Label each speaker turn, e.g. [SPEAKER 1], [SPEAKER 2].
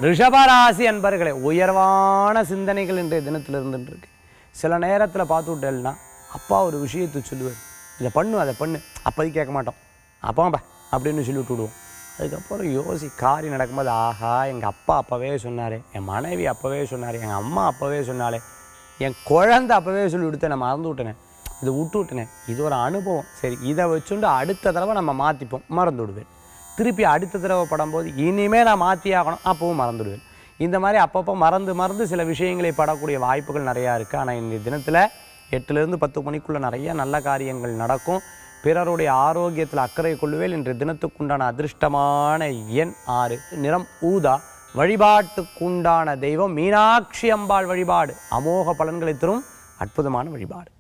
[SPEAKER 1] ரிஷபராசி அன்பர்களே உயர்வான சிந்தனைகள் இன்றைய தினத்தில் இருந்துட்டு இருக்கு சில நேரத்தில் பார்த்து விட்டேன்னா அப்பா ஒரு விஷயத்தை சொல்லுவார் இதை பண்ணு அதை பண்ணு அப்போதைக்கு கேட்க மாட்டோம் அப்பாம்பா அப்படின்னு சொல்லி விட்டுடுவோம் அதுக்கப்புறம் யோசி காரியம் நடக்கும்போது ஆஹா எங்கள் அப்பா அப்போவே சொன்னார் என் மனைவி அப்போவே சொன்னார் எங்கள் அம்மா அப்போவே சொன்னாலே என் குழந்தை அப்போவே சொல்லி விடுத்தேன் நான் மறந்து விட்டேனே இதை விட்டு விட்டேனே இது ஒரு அனுபவம் சரி இதை வச்சுண்டு அடுத்த தடவை நம்ம மாற்றிப்போம் மறந்து விடுவேன் திருப்பி அடுத்த தடவை படும்போது இனிமேல் நான் மாற்றி ஆகணும் அப்பவும் மறந்துடுவேன் இந்த மாதிரி அப்பப்போ மறந்து மறந்து சில விஷயங்களை படக்கூடிய வாய்ப்புகள் நிறையா இருக்குது ஆனால் இந்த தினத்தில் எட்டுலேருந்து பத்து மணிக்குள்ளே நிறைய நல்ல காரியங்கள் நடக்கும் பிறருடைய ஆரோக்கியத்தில் அக்கறை கொள்ளுவேல் இன்று தினத்துக்குண்டான அதிர்ஷ்டமான எண் ஆறு நிறம் ஊதா வழிபாட்டுக்குண்டான தெய்வம் மீனாட்சி அம்பாள் வழிபாடு அமோக பலன்களை தரும் அற்புதமான வழிபாடு